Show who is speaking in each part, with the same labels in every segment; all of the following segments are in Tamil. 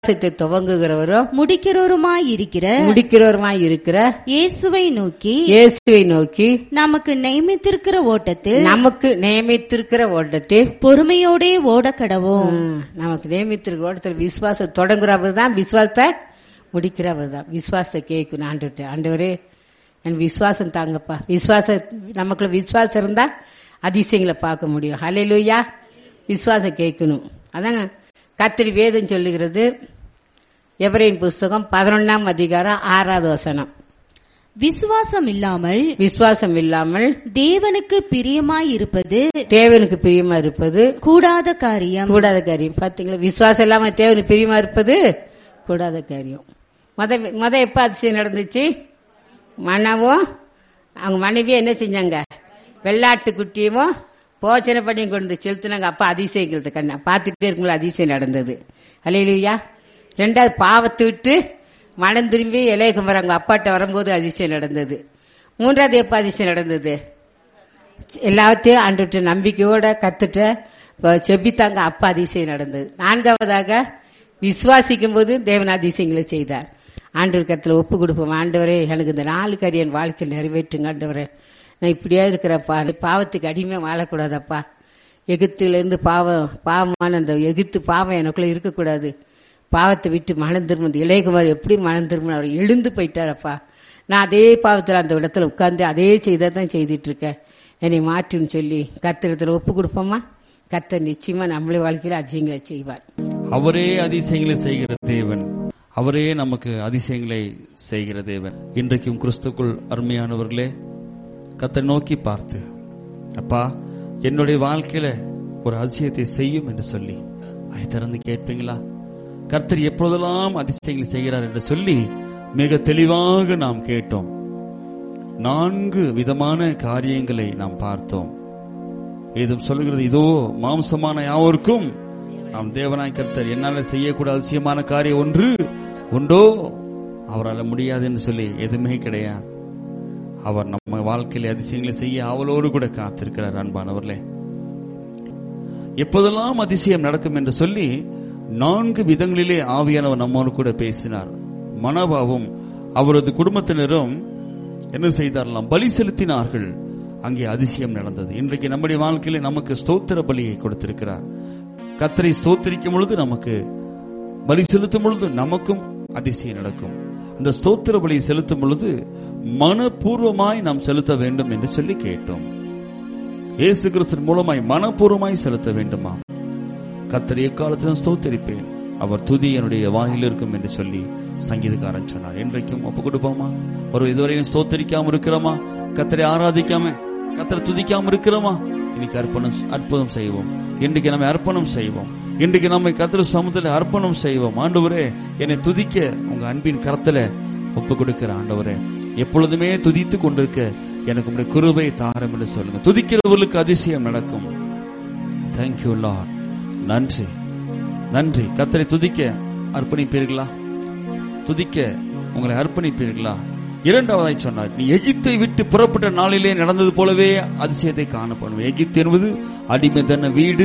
Speaker 1: விசுவாசத்தை துவங்குகிறவரும்
Speaker 2: முடிக்கிறவருமாயிருக்கிற
Speaker 1: முடிக்கிறவருமாய் இருக்கிற
Speaker 2: இயேசுவை நோக்கி
Speaker 1: இயேசுவை நோக்கி
Speaker 2: நமக்கு நியமித்திருக்கிற ஓட்டத்தில்
Speaker 1: நமக்கு நியமித்திருக்கிற ஓட்டத்தில்
Speaker 2: பொறுமையோடே ஓடக்கடவோம்
Speaker 1: ம், நமக்கு நியமித்திருக்கிற ஓட்டத்தில் விசுவாசம் தொடங்குறவர் தான் விசுவாசத்தை முடிக்கிறவர் தான் விசுவாசத்தை கேட்கணும் ஆண்டு ஆண்டவரே என் விசுவாசம் தாங்கப்பா விசுவாச நமக்குள்ள விசுவாசம் இருந்தா அதிசயங்களை பார்க்க முடியும் ஹalleluya விசுவாசம் கேட்கணும் அதாங்க கத்திரி வேதம் சொல்லுகிறது எவரின் புஸ்தகம் பதினொன்னாம் அதிகாரம் ஆறாவது வசனம்
Speaker 2: விசுவாசம் இல்லாமல்
Speaker 1: விசுவாசம் இல்லாமல்
Speaker 2: தேவனுக்கு பிரியமாயிருப்பது
Speaker 1: தேவனுக்கு பிரியமா இருப்பது
Speaker 2: கூடாத காரியம்
Speaker 1: கூடாத காரியம் பாத்தீங்களா விசுவாசம் இல்லாம தேவனுக்கு பிரியமா இருப்பது கூடாத காரியம் மத மத எப்ப அதிசயம் நடந்துச்சு மனவும் அவங்க மனைவியும் என்ன செஞ்சாங்க வெள்ளாட்டு குட்டியும் போச்சனை பண்ணி கொண்டு செலுத்தினாங்க அப்ப அதிசயங்கிறது கண்ணா பார்த்துட்டே இருக்கும்போது அதிசயம் நடந்தது அலையிலுயா ரெண்டாவது பாவத்தை விட்டு மனம் திரும்பி இலைய கும்புறாங்க அப்பாட்ட வரும்போது அதிசயம் நடந்தது மூன்றாவது எப்ப அதிசயம் நடந்தது எல்லாத்தையும் ஆண்டுட்டு நம்பிக்கையோட கத்துட்ட இப்ப செபித்தாங்க அப்ப அதிசயம் நடந்தது நான்காவதாக விசுவாசிக்கும் போது தேவன் அதிசயங்களை செய்தார் ஆண்டவர் கருத்துல ஒப்பு கொடுப்போம் ஆண்டவரே எனக்கு இந்த நாலு காரியம் என் வாழ்க்கையில் நிறைவேற்றுங்க ஆண்டவரே நான் இப்படியே இருக்கிறப்பா இந்த பாவத்துக்கு அடிமையா வாழக்கூடாதப்பா எகிப்திலிருந்து பாவம் பாவமான அந்த எகிப்து பாவம் எனக்குள்ள இருக்கக்கூடாது பாவத்தை விட்டு மனம் திரும்ப இளையகுமார் எப்படி மனம் திரும்ப அவர் எழுந்து போயிட்டாரப்பா நான் அதே பாவத்தில் அந்த இடத்துல உட்கார்ந்து அதே செய்தா தான் செய்துட்டு இருக்கேன் என்னை மாற்றுன்னு சொல்லி கர்த்தரிடத்துல ஒப்பு கொடுப்போமா கர்த்தர் நிச்சயமா நம்மளே வாழ்க்கையில அதிசயங்களை செய்வார்
Speaker 3: அவரே அதிசயங்களை செய்கிற தேவன் அவரே நமக்கு அதிசயங்களை செய்கிற தேவன் இன்றைக்கும் கிறிஸ்துக்குள் அருமையானவர்களே கத்தை நோக்கி பார்த்து அப்பா என்னுடைய வாழ்க்கையில ஒரு அதிசயத்தை செய்யும் என்று சொல்லி அதை திறந்து கேட்பீங்களா கர்த்தர் எப்பொழுதெல்லாம் அதிசயங்களை செய்கிறார் என்று சொல்லி மிக தெளிவாக நாம் கேட்டோம் நான்கு விதமான காரியங்களை நாம் பார்த்தோம் வேதம் சொல்லுகிறது இதோ மாம்சமான யாவருக்கும் நாம் தேவனாய் கர்த்தர் என்னால செய்யக்கூட அதிசயமான காரியம் ஒன்று உண்டோ அவரால் முடியாது என்று சொல்லி எதுவுமே கிடையாது அவர் நம்ம வாழ்க்கையில அதிசயங்களை செய்ய அவளோடு கூட காத்திருக்கிறார் அன்பானவர்களே எப்போதெல்லாம் அதிசயம் நடக்கும் என்று சொல்லி நான்கு விதங்களிலே ஆவியானவர் நம்மோடு கூட பேசினார் மனபாவும் அவரது குடும்பத்தினரும் என்ன செய்தார்களாம் பலி செலுத்தினார்கள் அங்கே அதிசயம் நடந்தது இன்றைக்கு நம்முடைய வாழ்க்கையில நமக்கு ஸ்தோத்திர பலியை கொடுத்திருக்கிறார் கத்தரை ஸ்தோத்திரிக்கும் பொழுது நமக்கு பலி செலுத்தும் பொழுது நமக்கும் அதிசயம் நடக்கும் அந்த ஸ்தோத்திர பலியை செலுத்தும் பொழுது மனப்பூர்வமாய் நாம் செலுத்த வேண்டும் என்று சொல்லி கேட்டோம் இயேசு கிறிஸ்தன் மூலமாய் மனப்பூர்வமாய் செலுத்த வேண்டுமா கத்தர் எக்காலத்திலும் ஸ்தோத்தரிப்பேன் அவர் துதி என்னுடைய வாயில் இருக்கும் என்று சொல்லி சங்கீதக்காரன் சொன்னார் இன்றைக்கும் ஒப்பு கொடுப்போமா ஒரு இதுவரையும் ஸ்தோத்தரிக்காம இருக்கிறோமா கத்தரை ஆராதிக்காம கத்தரை துதிக்காம இருக்கிறோமா இன்னைக்கு அர்ப்பணம் அற்புதம் செய்வோம் இன்றைக்கு நம்ம அர்ப்பணம் செய்வோம் இன்றைக்கு நம்மை கத்திர சமுத்திர அர்ப்பணம் செய்வோம் ஆண்டவரே என்னை துதிக்க உங்க அன்பின் கரத்துல ஒப்பு கொடுக்கிற ஆண்டவரே எப்பொழுதுமே துதித்து கொண்டிருக்க எனக்கு உங்களுடைய குருபை தாரம் என்று சொல்லுங்க துதிக்கிறவர்களுக்கு அதிசயம் நடக்கும் தேங்க்யூ லார்ட் நன்றி நன்றி கத்தரை துதிக்க அர்ப்பணிப்பீர்களா துதிக்க உங்களை அர்ப்பணிப்பீர்களா இரண்டாவதாய் சொன்னார் நீ எகிப்தை விட்டு புறப்பட்ட நாளிலே நடந்தது போலவே அதிசயத்தை காணப்படும் எகிப்து என்பது அடிமை தன்ன வீடு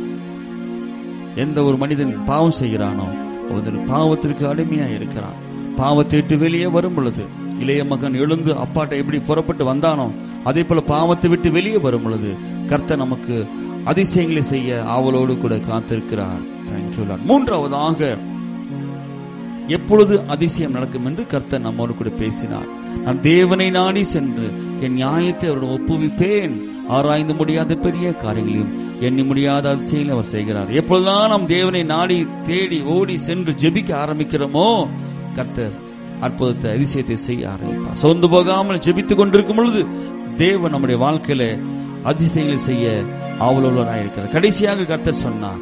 Speaker 3: எந்த ஒரு மனிதன் பாவம் செய்கிறானோ அவன் பாவத்திற்கு அடிமையா இருக்கிறான் பாவத்தை விட்டு வெளியே வரும் பொழுது இளைய மகன் எழுந்து அப்பாட்ட எப்படி புறப்பட்டு வந்தானோ அதே போல பாவத்தை விட்டு வெளியே வரும் பொழுது கர்த்தர் நமக்கு அதிசயங்களை செய்ய ஆவலோடு கூட காத்திருக்கிறார் தேங்க்யூ மூன்றாவதாக எப்பொழுது அதிசயம் நடக்கும் என்று கர்த்தர் நம்மோடு கூட பேசினார் நான் தேவனை நாடி சென்று என் நியாயத்தை அவருடன் ஒப்புவிப்பேன் ஆராய்ந்து முடியாத பெரிய காரியங்களையும் எண்ணி முடியாத அதிசயங்களை அவர் செய்கிறார் எப்பொழுதெல்லாம் நாம் தேவனை நாடி தேடி ஓடி சென்று ஜெபிக்க ஆரம்பிக்கிறோமோ கர்த்தர் அற்புதத்தை அதிசயத்தை செய்ய ஆரம்பிப்பார் சோர்ந்து போகாமல் ஜெபித்துக் கொண்டிருக்கும் பொழுது தேவன் நம்முடைய வாழ்க்கையில அதிசயங்களை செய்ய ஆவலுள்ளவராயிருக்கிறார் கடைசியாக கர்த்தர் சொன்னார்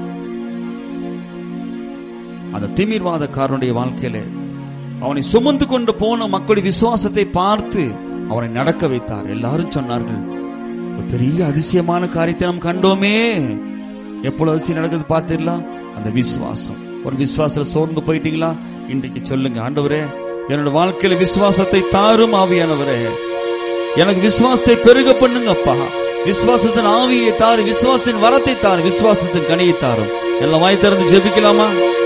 Speaker 3: அந்த திமிர்வாதக்காரனுடைய வாழ்க்கையில அவனை சுமந்து கொண்டு போன மக்களுடைய விசுவாசத்தை பார்த்து அவனை நடக்க வைத்தார் எல்லாரும் சொன்னார்கள் ஒரு பெரிய அதிசயமான காரியத்தை நாம் கண்டோமே எப்பொழுது அதிசயம் நடக்குது பார்த்திடலாம் அந்த விசுவாசம் ஒரு விசுவாசத்துல சோர்ந்து போயிட்டீங்களா இன்றைக்கு சொல்லுங்க ஆண்டவரே என்னோட வாழ்க்கையில விசுவாசத்தை தாரும் ஆவியானவரே எனக்கு விசுவாசத்தை பெருக பண்ணுங்க அப்பா விசுவாசத்தின் ஆவியை தாரு விசுவாசத்தின் வரத்தை தாரு விசுவாசத்தின் கனியை தாரும் எல்லாம் வாய் திறந்து ஜெபிக்கலாமா